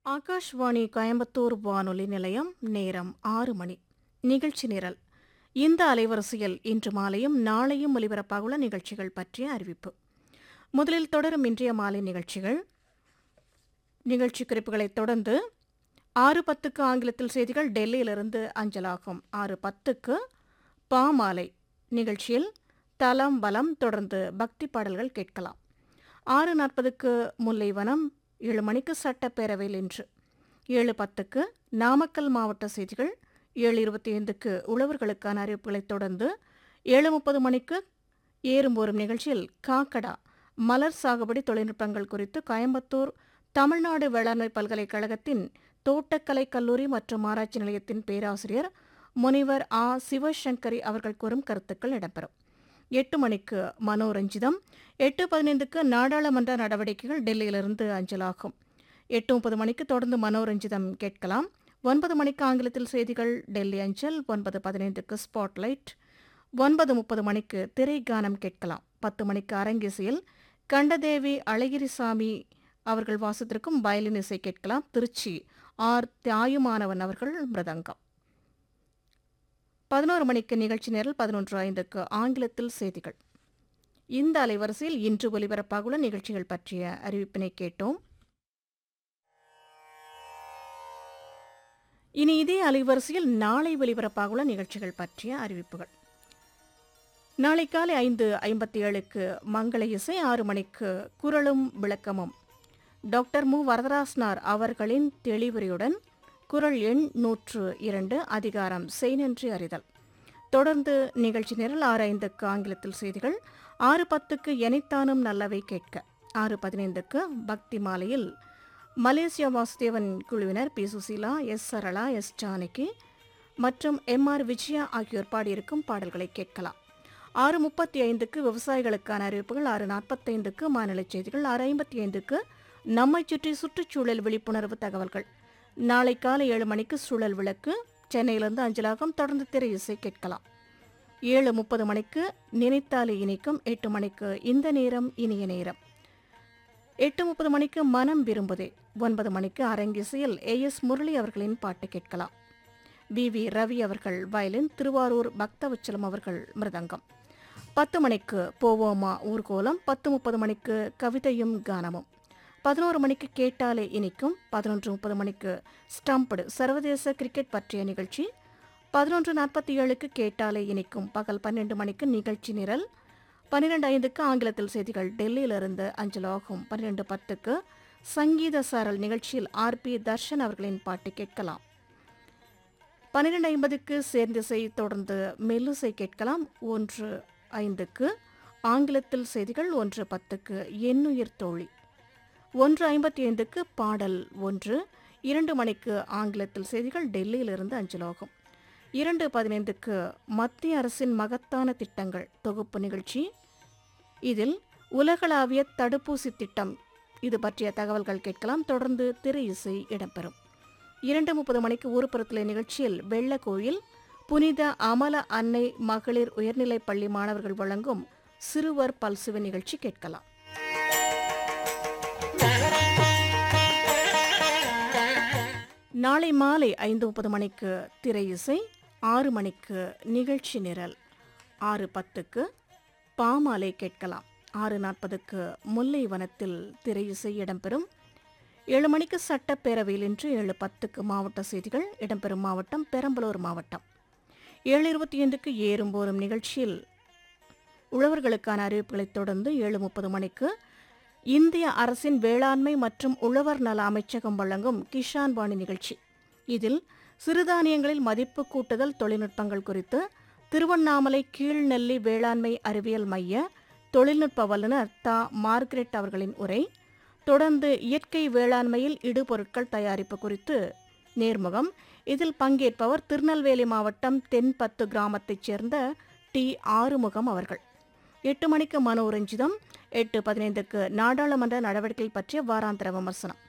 ஆகாஷ்வாணி கோயம்புத்தூர் வானொலி நிலையம் நேரம் ஆறு மணி நிகழ்ச்சி நிரல் இந்த அலைவரிசையில் இன்று மாலையும் நாளையும் ஒலிபரப்பாகுள்ள நிகழ்ச்சிகள் பற்றிய அறிவிப்பு முதலில் தொடரும் இன்றைய மாலை நிகழ்ச்சிகள் நிகழ்ச்சி குறிப்புகளைத் தொடர்ந்து ஆறு பத்துக்கு ஆங்கிலத்தில் செய்திகள் டெல்லியிலிருந்து அஞ்சலாகும் ஆறு பத்துக்கு பாமாலை நிகழ்ச்சியில் தலம் பலம் தொடர்ந்து பக்தி பாடல்கள் கேட்கலாம் ஆறு நாற்பதுக்கு முல்லைவனம் ஏழு மணிக்கு சட்டப்பேரவையில் இன்று ஏழு பத்துக்கு நாமக்கல் மாவட்ட செய்திகள் ஏழு இருபத்தி ஐந்துக்கு உழவர்களுக்கான அறிவிப்புகளைத் தொடர்ந்து ஏழு முப்பது மணிக்கு ஏறும் போரும் நிகழ்ச்சியில் காக்கடா மலர் சாகுபடி தொழில்நுட்பங்கள் குறித்து கோயம்புத்தூர் தமிழ்நாடு வேளாண்மை பல்கலைக்கழகத்தின் தோட்டக்கலை கல்லூரி மற்றும் ஆராய்ச்சி நிலையத்தின் பேராசிரியர் முனிவர் ஆ சிவசங்கரி அவர்கள் கூறும் கருத்துக்கள் இடம்பெறும் எட்டு மணிக்கு மனோரஞ்சிதம் எட்டு பதினைந்துக்கு நாடாளுமன்ற நடவடிக்கைகள் டெல்லியிலிருந்து அஞ்சலாகும் எட்டு முப்பது மணிக்கு தொடர்ந்து மனோரஞ்சிதம் கேட்கலாம் ஒன்பது மணிக்கு ஆங்கிலத்தில் செய்திகள் டெல்லி அஞ்சல் ஒன்பது பதினைந்துக்கு ஸ்பாட்லைட் ஒன்பது முப்பது மணிக்கு திரை கானம் கேட்கலாம் பத்து மணிக்கு அரங்கிசையில் கண்டதேவி அழகிரிசாமி அவர்கள் வாசித்திருக்கும் வயலின் இசை கேட்கலாம் திருச்சி ஆர் தியாயுமானவன் அவர்கள் மிருதங்கம் பதினோரு மணிக்கு நிகழ்ச்சி நேரில் பதினொன்று ஐந்துக்கு ஆங்கிலத்தில் செய்திகள் இந்த அலைவரிசையில் இன்று ஒலிபரப்பாகுள்ள நிகழ்ச்சிகள் பற்றிய அறிவிப்பினை கேட்டோம் இனி இதே அலைவரிசையில் நாளை ஒலிபரப்பாகுள்ள நிகழ்ச்சிகள் பற்றிய அறிவிப்புகள் நாளை காலை ஐந்து ஐம்பத்தி ஏழுக்கு மங்கள இசை ஆறு மணிக்கு குரலும் விளக்கமும் டாக்டர் மு வரதராசனார் அவர்களின் தெளிவுரையுடன் குரல் எண் நூற்று இரண்டு அதிகாரம் செய்நன்றி அறிதல் தொடர்ந்து நிகழ்ச்சி நிரல் ஆறு ஐந்துக்கு ஆங்கிலத்தில் செய்திகள் ஆறு பத்துக்கு எனைத்தானும் நல்லவை கேட்க ஆறு பதினைந்துக்கு பக்தி மாலையில் மலேசியா வாசுதேவன் குழுவினர் P Susheela S Sarala S Janaki மற்றும் எம் ஆர் விஜயா ஆகியோர் பாடியிருக்கும் பாடல்களை கேட்கலாம் ஆறு முப்பத்தி ஐந்துக்கு விவசாயிகளுக்கான அறிவிப்புகள் ஆறு நாற்பத்தைந்துக்கு மாநில செய்திகள் ஆறு ஐம்பத்தி ஐந்துக்கு நம்மை சுற்றி சுற்றுச்சூழல் விழிப்புணர்வு தகவல்கள் நாளை காலை ஏழு மணிக்கு சூழல் விளக்கு சென்னையிலிருந்து அஞ்சலாகம் தொடர்ந்து திரை இசை கேட்கலாம் ஏழு முப்பது மணிக்கு நினைத்தாலே இனிக்கும் எட்டு மணிக்கு இந்த நேரம் இனிய நேரம் எட்டு முப்பது மணிக்கு மனம் விரும்புதே ஒன்பது மணிக்கு அரங்கிசையில் ஏ எஸ் முரளி அவர்களின் பாட்டு கேட்கலாம் வி வி ரவி அவர்கள் வயலின் திருவாரூர் பக்தவச்சலம் அவர்கள் மிருதங்கம் பத்து மணிக்கு போவோமா ஊர்கோலம் பத்து முப்பது மணிக்கு கவிதையும் கானமும் பதினோரு மணிக்கு கேட்டாலே இனிக்கும் பதினொன்று முப்பது மணிக்கு ஸ்டம்படு சர்வதேச கிரிக்கெட் பற்றிய நிகழ்ச்சி பதினொன்று நாற்பத்தி ஏழுக்கு கேட்டாலே இனிக்கும் பகல் பன்னெண்டு மணிக்கு நிகழ்ச்சி நிரல் பன்னிரெண்டு ஐந்துக்கு ஆங்கிலத்தில் செய்திகள் டெல்லியிலிருந்து அஞ்சலாகும் பன்னிரெண்டு பத்துக்கு சங்கீத சாரல் நிகழ்ச்சியில் ஆர் பி தர்ஷன் அவர்களின் பாட்டு கேட்கலாம் பன்னிரெண்டு ஐம்பதுக்கு சேர்ந்திசை தொடர்ந்து மெல்லிசை கேட்கலாம் ஒன்று ஐந்துக்கு ஆங்கிலத்தில் செய்திகள் ஒன்று பத்துக்கு எண்ணுயிர் தோழி ஒன்று ஐம்பத்தி ஐந்துக்கு பாடல் ஒன்று இரண்டு மணிக்கு ஆங்கிலத்தில் செய்திகள் டெல்லியிலிருந்து அஞ்சலாகும் இரண்டு பதினைந்துக்கு மத்திய அரசின் மகத்தான திட்டங்கள் தொகுப்பு நிகழ்ச்சி இதில் உலகளாவிய தடுப்பூசி திட்டம் இது பற்றிய தகவல்கள் கேட்கலாம் தொடர்ந்து திரை இசை இடம்பெறும் இரண்டு முப்பது மணிக்கு ஊர்ப்புறத்திலே நிகழ்ச்சியில் வெள்ளக்கோயில் புனித அமல அன்னை மகளிர் உயர்நிலைப் பள்ளி மாணவர்கள் வழங்கும் சிறுவர் பல்சுவ நிகழ்ச்சி கேட்கலாம் நாளை மாலை ஐந்து முப்பது மணிக்கு திரை இசை ஆறு மணிக்கு நிகழ்ச்சி நிரல் ஆறு பத்துக்கு பாமாலை கேட்கலாம் ஆறு நாற்பதுக்கு முல்லை வனத்தில் திரை இசை இடம்பெறும் ஏழு மணிக்கு சட்டப்பேரவையில் இன்று ஏழு பத்துக்கு மாவட்ட செய்திகள் இடம்பெறும் மாவட்டம் பெரம்பலூர் மாவட்டம் ஏழு இருபத்தி ஐந்துக்கு ஏறும் போரும் நிகழ்ச்சியில் உழவர்களுக்கான அறிவிப்புகளைத் தொடர்ந்து ஏழு முப்பது மணிக்கு இந்திய அரசின் வேளாண்மை மற்றும் உழவர் நல அமைச்சகம் வழங்கும் கிஷான் வாணி நிகழ்ச்சி இதில் சிறுதானியங்களில் மதிப்பு கூட்டுதல் தொழில்நுட்பங்கள் குறித்து திருவண்ணாமலை கீழ்நெல்லி வேளாண்மை அறிவியல் மைய தொழில்நுட்ப வல்லுநர் தா மார்கரெட் அவர்களின் உரை தொடர்ந்து இயற்கை வேளாண்மையில் இடுபொருட்கள் தயாரிப்பு குறித்து நேர்முகம் இதில் பங்கேற்பவர் திருநெல்வேலி மாவட்டம் தென்பத்து கிராமத்தைச் சேர்ந்த டி ஆறுமுகம் அவர்கள் எட்டு மணிக்கு மனோரஞ்சிதம் எட்டு பதினைந்துக்கு நாடாளுமன்ற நடவடிக்கை பற்றிய வாராந்திர விமர்சனம்